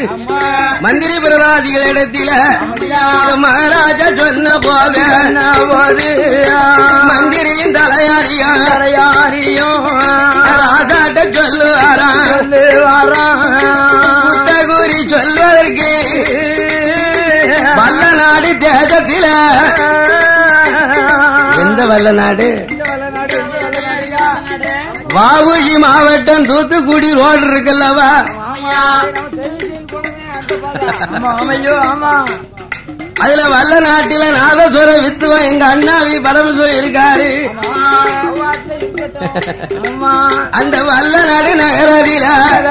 மந்திரி பிரதாதிகளிடத்தில மகாராஜா சொன்ன போது மந்திரியின் தலையாரியா ராஜாட்ட சொல்லுவாரா புத்தகுரி சொல்வதற்கு வல்ல நாடு தேசத்தில எந்த வல்ல நாடு வாவுழி மாவட்டம் தூத்துக்குடி ரோடு இருக்குல்லவா அதுல வல்ல நாட்டில நாதசுர வித்துவம் எங்க அண்ணாவி பரமசுவம் இருக்காரு அந்த வல்ல நாடு நகரதில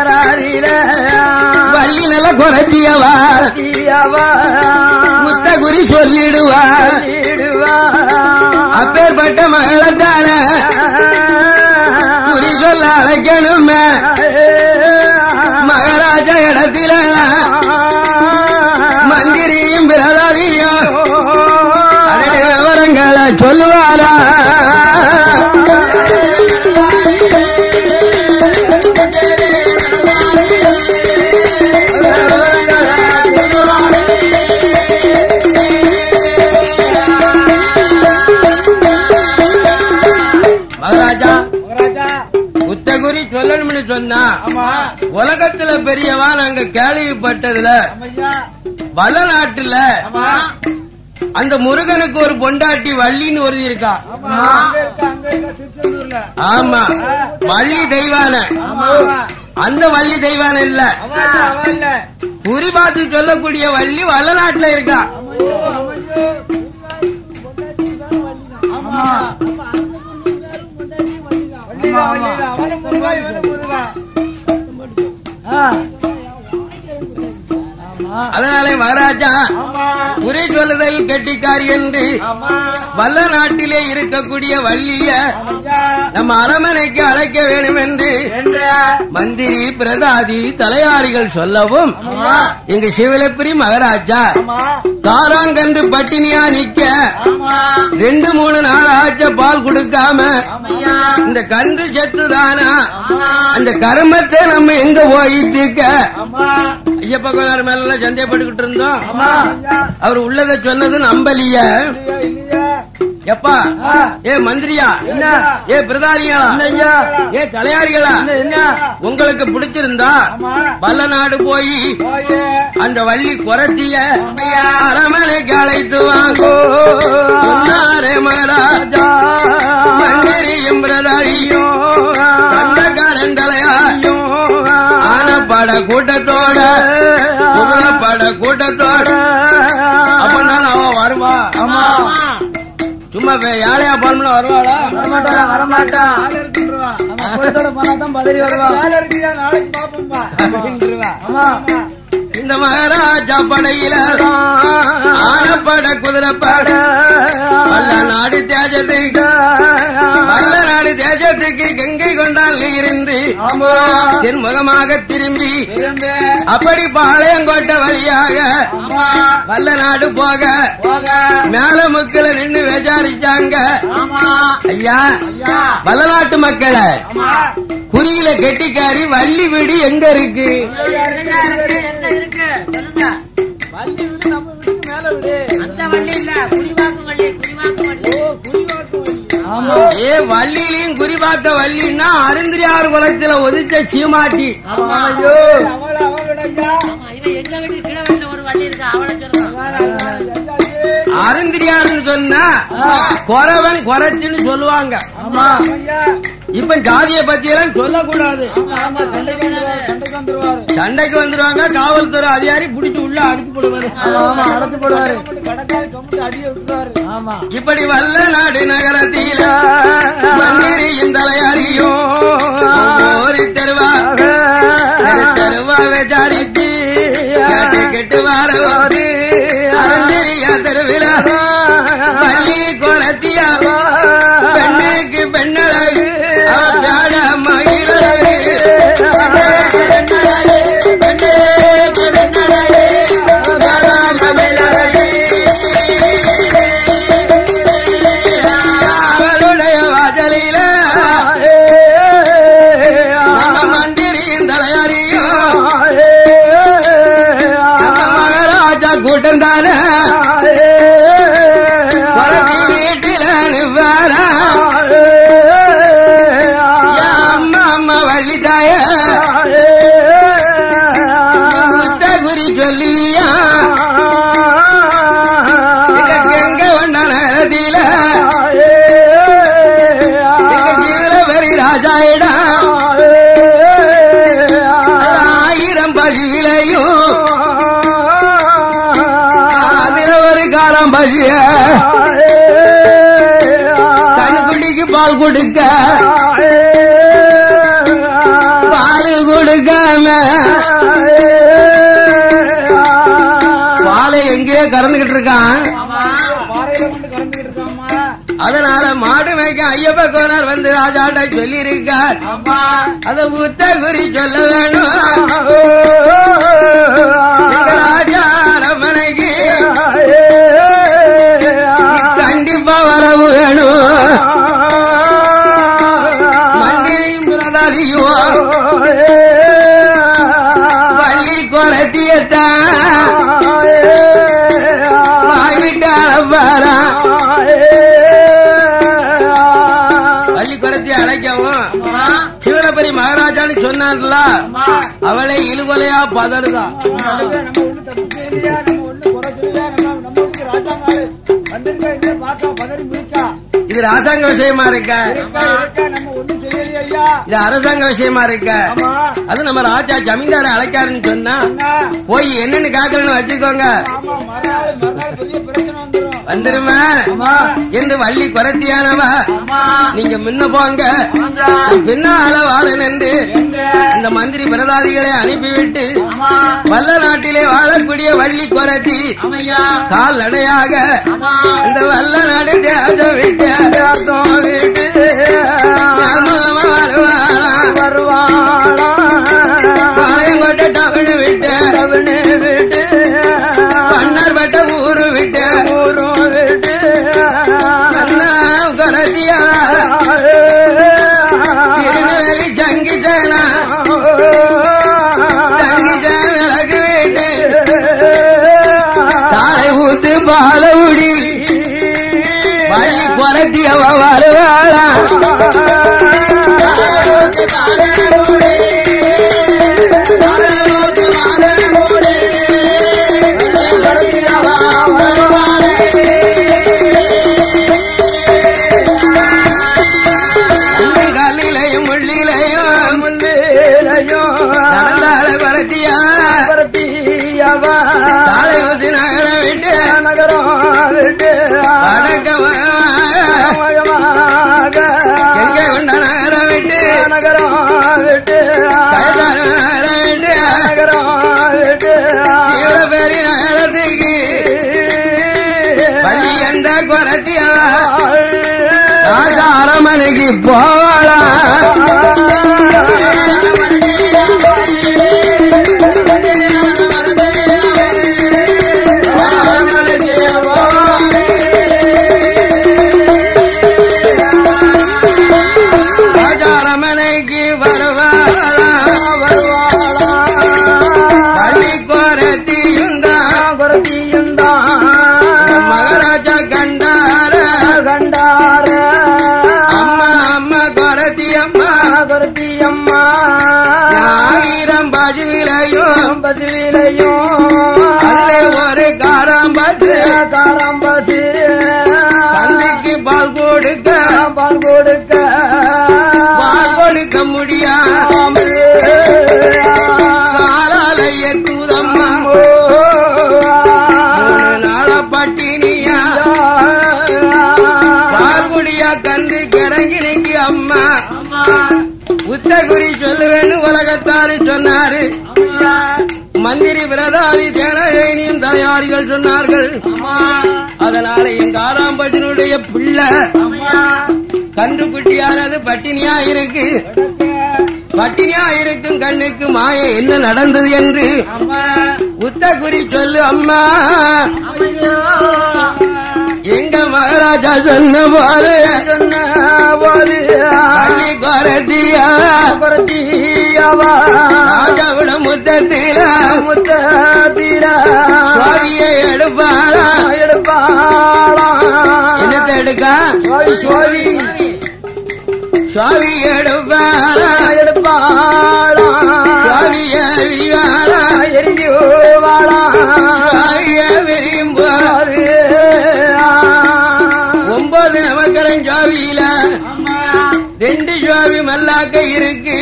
வள்ளி நில குறைச்சியவா முத்தகுரி சொல்லிடுவா அப்பேற்பட்ட மகளத்தால குறி சொல்ல அழைக்கணுமே மகாராஜா இடத்தில மந்திரியும் பிரதாதியும் அடடே விவரங்களை சொல்லுவாரா மகாராஜா புத்தகுரி சொல்லணும்னு சொன்னா உலகத்துல பெரியவா நாங்க கேள்விப்பட்டதுல வல நாட்டுல அந்த முருகனுக்கு ஒரு பொண்டாட்டி வள்ளின்னு ஒரு இருக்கா ஆமா வள்ளி தெய்வான அந்த வள்ளி தெய்வான இல்ல குறி பார்த்து சொல்லக்கூடிய வள்ளி வல்ல நாட்டுல இருக்கா அதனாலே மகாராஜா குறி சொல்லுதல் கெட்டிக்காரி என்று வல்ல நாட்டிலே இருக்கக்கூடிய வள்ளிய நம்ம அரமனைக்கு அழைக்க வேண்டும் என்று மந்திரி பிரதாதி தலையாரிகள் சொல்லவும் எங்க சிவலப்பிரி மகாராஜா காராங்கன்று பட்டினியா நிக்க ரெண்டு மூணு நாள் ஆச்ச பால் கொடுக்காம இந்த கன்று செத்துதானா அந்த கருமத்தை நம்ம எங்க போய் தீர்க்க ஐயப்ப கோளாறு மேல சந்தேகப்பட்டுக்கிட்டு இருந்தோம் அவர் உள்ளதை சொன்னது நம்பலிய எப்பா ஏ மந்திரியா ஏ பிரதானிகளா ஏ தலையாரிகளா உங்களுக்கு பிடிச்சிருந்தா வல்ல நாடு போய் அந்த வள்ளி குரத்திய அரமனைக்கு அழைத்து வாங்கோ சொன்னாரே மகாராஜா மந்திரியும் பிரதாரியும் சொந்தக்காரன் தலையாரியும் ஆனப்பட கூட்டத்தோட குதிரைப்பட கூட்டத்தோட அப்பதான் அவன் வருவா சும்மா வே- ஏழையா போனோம்னா வருவாளா வரமாட்டான் பதவி வருவான் இந்த மகாராஜா படையில ஆனப்பட குதிரைப்பட வல்ல நாடு தேஜத்துக்கு வல்ல நாடு தேஜத்துக்கு கங்கை கொண்டால் இருந்து தென்முகமாக திரும்பி அப்படி பாளையங்கோட்டை வழியாக வல்ல நாடு போக மேல முக்கில நின்னு விசாரிச்சாங்க ஐயா வல்லநாட்டு மக்களை குறியில கெட்டிக்காரி வள்ளி வீடு எங்க இருக்கு எங்க இருக்கு சொல்லுங்க அந்த வள்ளி இல்ல குறிவாக்கு வள்ளி குறிவாக்கு வள்ளி ஏ வள்ளியிலையும் குறிபாக்க வள்ளின்னா அருந்திரியார் குளத்துல ஒதிச்ச சீமாட்டி ஆமா இவன் எங்க வீட்டு கீழ வீட்டுல ஒரு வள்ளி இருக்கு அவளை சொல்லுங்க அருந்திரியார்னு சொன்னா குறவன் குறைச்சுன்னு சொல்லுவாங்க இப்ப ஜாதிய பத்தி எல்லாம் சொல்லக்கூடாது சண்டைக்கு வந்துருவாங்க காவல்துறை அதிகாரி புடிச்சு உள்ள அடிச்சு போடுவாரு அடைச்சு போடுவாரு ஆமா இப்படி வல்ல நாடு நகரத்தில மந்திரியின் தலையாரியும் ஓரி தருவா தருவா விசாரிச்சு கேட்டு கேட்டு வாரவாரு அருந்திரியா தெருவில பள்ளி குளத்தியா பெண்ணுக்கு பெண்ணழகு அவ பேட மகிழகு அவளுடைய வாசலில போச்சு கண்ணுக்குட்டிக்கு பால் கொடுக்க பால் கொடுக்காம பாலை எங்கேயோ கறந்துகிட்டு இருக்கான் பாறையில கொண்டு கறந்துகிட்டு இருக்காம்மா அதனால மாடு மேய்க்க ஐயப்ப கோனார் வந்து ராஜாட்ட சொல்லி இருக்கார் அம்மா அத உத்த குறி சொல்ல வேணும் எங்க ராஜா அரமனைக்கு கண்டிப்பா வரவு வேணும் மந்திரியும் பிரதாதியும் வள்ளி குரத்தியத்தான் வாய்விட்டால பாரா வள்ளி குரத்திய அழைக்கவும் சிவனபரி மகாராஜான்னு சொன்னார்ல அவளை இழுகொலையா பதறுதான் நம்ம ஒண்ணு தப்பு செய்யலையா நம்ம ஒண்ணு குறை சொல்லலையா நம்ம நம்ம வீட்டுக்கு ராஜாங்காலு வந்திருக்கா இல்லையா பார்த்தா பதறி முடிக்கா இது ராஜாங்க விஷயமா இருக்க இருக்கா இருக்கா நம்ம ஒண்ணும் செய்யலையா ஐயா இது அரசாங்க விஷயமா இருக்க ஆமா அது நம்ம ராஜா ஜமீன்தார அழைக்காருன்னு சொன்னா அண்ணா போய் என்னன்னு காக்கலன்னு வச்சுக்கோங்க ஆமா மறுநாள் மறுநாள் பெரிய பிரச்சனை வந்துரும் வந்துருமா என்று வள்ளி குரத்தியானவ நீங்க முன்ன போங்க நான் பின்னால வாழன் என்று இந்த மந்திரி பிரதாதிகளை அனுப்பிவிட்டு வல்ல நாட்டிலே வாழக்கூடிய வள்ளி குரத்தி கால் நடையாக இந்த வல்ல நாடு தேசம் விட்டு ஞாபகமா வருவாளா. பாளையங்கோட்டை டவுனு விட்டு பன்னார் பட்ட ஊரு விட்டு அண்ணா குரத்தியா திருநெல்வேலி சங்கிச்சேனா சங்கிச்சே விளக்கு வீட்டு தாய் ஊத்து பாலவுடி வள்ளி குரத்தியவ வருவாளா கல்லிலையும் முள்ளிலையும் நடந்தால குரத்தியா தாளை ஊத்து நகர விட்டு வடக்க எங்க உண்ட நகர விட்டு கைதார நகர விட்டு சிவபெரி நகரத்துக்கு பள்ளி எந்த குரத்தியா ராஜா அரமனைக்கு போவாளா ராஜா அரமனைக்கு வருவாளா பள்ளி குரத்தியுந்தான் மகாராஜா கண்டார அம்மா அம்மா குரத்தி அம்மா ஆயிரம் பஜுவிலையும் அல்லே ஒரு காராம்பத்து தந்தைக்கு பால் கொடுக்க பால் கொடுக்க பால் கொடுக்க முடியா காலால எத்துதம்மா மூணு நாள பட்டினியா பால் குடியா கந்து கிறங்கினிக்கு அம்மா உத்தகுரி சொல்லுவேன்னு உலகத்தாரு சொன்னாரு மந்திரி பிரதாதி தேனவேணியும் தலையாரிகள் சொன்னார்கள் அதனால எங்க ஆறாம்பத்தினுடைய பிள்ளை கன்று குட்டியானது பட்டினியா இருக்கு பட்டினியா இருக்கும் கண்ணுக்கு மாய என்ன நடந்தது என்று உத்தகுரி சொல்லு அம்மா எங்க மகாராஜா சொன்ன போது பள்ளி குரத்தியா ராஜாவிட முத்தத்தில சுவாமியை எடுப்பாளா என்னத்தை எடுக்கா சுவாமி எடுப்பாளா சுவாமிய விரிவாளா சுவாமிய விரியும் போது ஒன்பது நமக்கரன் சுவாமியில ரெண்டு சுவாமி மல்லாக்க இருக்கு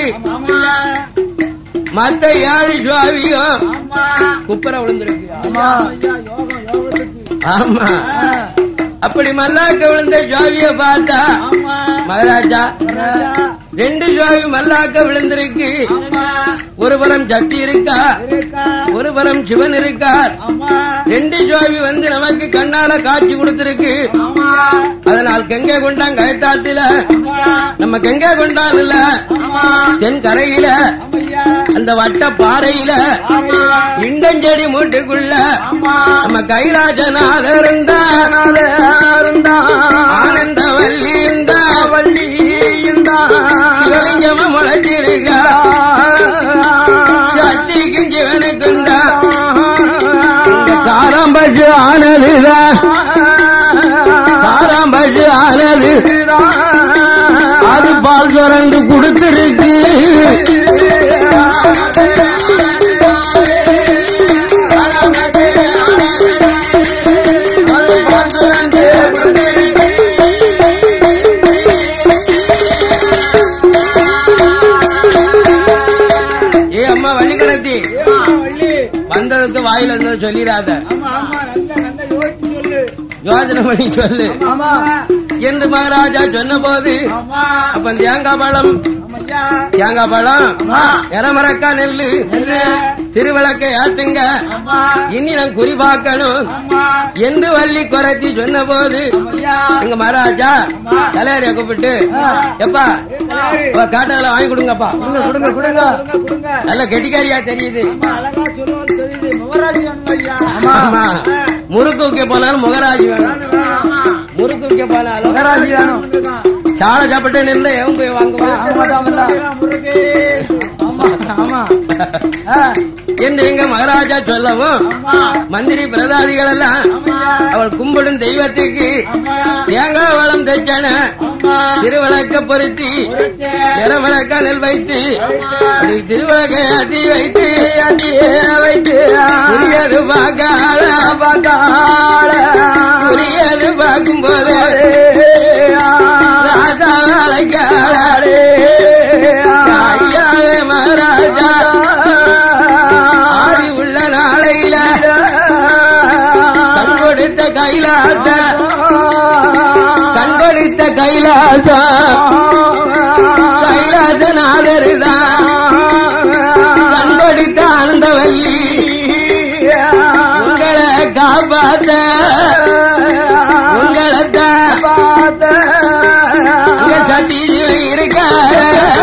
மத்த ஏழு சுவாமியும் குப்பரை விழுந்திருக்கு ஐயா, யோகம் யோகத்துக்கு ஆமா அப்படி மல்லாக்க விழுந்த ஜோவிய பார்த்தா ஆமா மகாராஜா ராஜா ரெண்டு ஜோவி மல்லாக்க விழுந்திருக்கு ஆமா ஒரு புறம் சக்தி இருக்கா இருக்கா ஒரு புறம் சிவன் இருக்கார் ஆமா ரெண்டு ஜோவி வந்து நமக்கு கண்ணால காட்சி கொடுத்திருக்கு ஆமா அதனால் கெங்கை கொண்டான் கயத்தாத்தில ஆமா நம்ம கெங்கை கொண்டான் இல்ல ஆமா தென் கரையில ஆமையா அந்த வட்ட பாறையில ஆமையா இண்டஞ்செடி மூட்டுக்குள்ள ஆமா நம்ம கைலாஜநாதர் இருந்தா ஆனந்த வள்ளி இருந்தா வள்ளி இருந்தா சிவலிங்கமா முளைச்சிருக்கா சக்திக்கும் சிவனுக்குண்டா இந்த காராம்பச்சு ஆனதுதான் காராம்பச்சு ஆனது அது பால் சுரண்டு கொடுத்திருக்கு ஏ அம்மா வள்ளிக்கரத்தி ஏம்மா வள்ளி வந்ததுக்கு வாயில இருந்து சொல்லிடாத ஆமா ஆமா நல்ல நல்ல யோசிச்சு சொல்லு யோசனை பண்ணி சொல்லு ஆமா என்று மகாராஜா சொன்ன போது ஆமா அப்ப தேங்காய் பழம் ஆமையா தேங்காய் பழம் இரமரக்கா நெல்லு திருவிளக்கை ஏத்துங்க ஆமா இனி நான் குறி பார்க்கணும் ஆமா என்று வள்ளி குறைத்தி சொன்ன போது ஆமையா எங்க மகாராஜா தலையாரிய கூப்பிட்டு எப்பா அவ காட்டதுல வாங்கி கொடுங்கப்பா கொடுங்க கொடுங்க கொடுங்க கொடுங்க நல்ல கெட்டிக்காரியா தெரியுது ஆமா அழகா சொல்லுவது தெரியுது முகராஜி வேணும் ஐயா ஆமா முறுக்கு வைக்க போனாலும் முகராஜி வேணும் வேணும் முறுக்கு வைக்க போனாலும் முகராஜி வேணும் சாலை சாப்பிட்டு நின்று எவன் போய் வாங்குவான் முருகே ஆமா என்று எங்க மகாராஜா சொல்லவும் ஆமா மந்திரி பிரதாதிகள் எல்லாம் ஆமையா அவள் கும்பிடும் தெய்வத்துக்கு ஆமா தேங்காய் வளம் தைச்சன ஆமா திருவிளக்க பொருத்தி நிறவிளக்க நெல் வைத்து அப்படி திருவிளக்கை அதி வைத்து வைத்து புரியது பார்க்காத புரியது பார்க்கும் போது ராஜா அழைக்காதே ஐயாவே மகாராஜா ஆடி உள்ள நாளையில கண் கொடுத்த கைலாச கண் கொடுத்த கைலாச கைலாச நாதருதான் கண் கொடுத்த ஆனந்தவல்லி உங்களை காப்பாத்த உங்களை இங்க சட்டி சிவன் இருக்காரு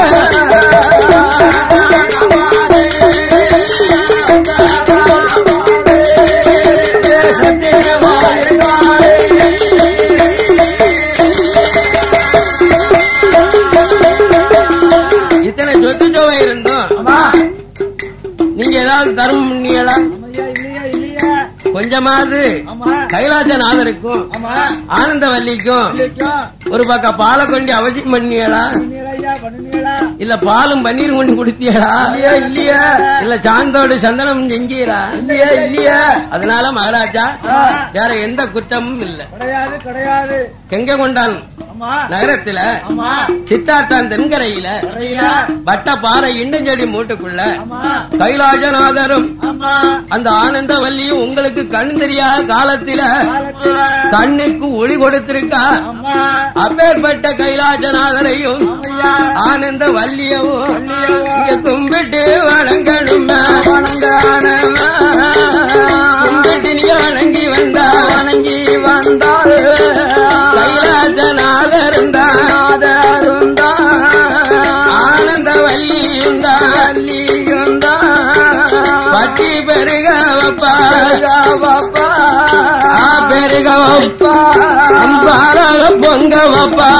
இத்தனை சொத்து சோவை இருந்தோம் நீங்க ஏதாவது தர்மம் பண்ணீங்களா ஐயா இல்லையா இல்லையா கொஞ்சமாவது ஆமா கைலாசநாதருக்கும் ஆமா ஆனந்தவல்லிக்கும் இல்லைக்கும் ஒரு பக்கம் பாலை கொண்டு அவசியம் பண்ணீங்களா பண்ணுங்களா ஐயா பண்ணுங்களா இல்ல பாலும் பன்னீர் கொண்டு குடுத்தீங்களா இல்லையா இல்ல சாந்தோடு சந்தனம் செஞ்சீரா இல்லையா இல்லையா அதனால மகாராஜா ஆ. வேற எந்த குற்றமும் இல்ல கிடையாது கிடையாது கெங்க கொண்டான் ஆமா நகரத்துல ஆமா சித்தாத்தான் தென்கரையில நிறையா வட்ட பாறை இண்டஞ்செடி மூட்டுக்குள்ள ஆமா கைலாசநாதரும் ஆமா அந்த ஆனந்தவல்லியும் உங்களுக்கு கண் தெரியாத காலத்தில காலத்துல கண்ணுக்கு ஒளி கொடுத்திருக்கா ஆமா அப்பேற்பட்ட கைலாசநாதரையும் ஆமையா ஆனந்த வல்லியவும் இங்க கும்பிட்டு வணங்கணுமா கும்பிட்டு நீங்க வணங்கி வந்தா வணங்கி வந்தாரு கைலாசநாதர் இருந்தா ஆனந்த வல்லியும் பத்தி பெருக வப்பா ஆ பெருக வப்பா அம்பாராக பொங்க வப்பா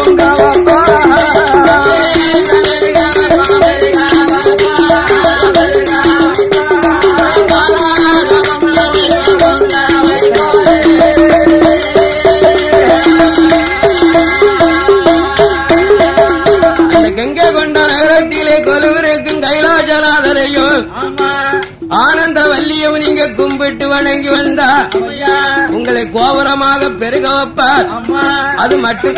அந்த கங்கை கொண்ட நகரத்திலே கொலுவிருக்கும் கைலாசநாதரையும் ஆமா ஆனந்த வல்லியும் நீங்க கும்பிட்டு வணங்கி வந்தா ஆமையா உங்களை கோபுரமாக பெருக வைப்பார் ஆமா அது மட்டும்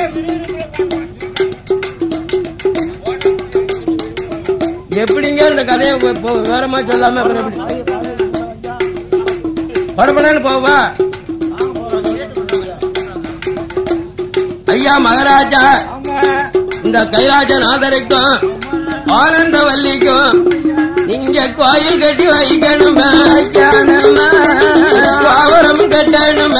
எப்படிங்க இந்த கதையை போ- போ- விவரமா சொல்லாம அப்புறம் எப்படி படப்படன்னு போவா வாங்க ஐயா மகாராஜா ஆமா இந்த கைலாசநாதருக்கும் ஆனந்த வல்லிக்கும் நீங்க கோயில் கட்டி வைக்கணும் பாவரம் கட்டணும்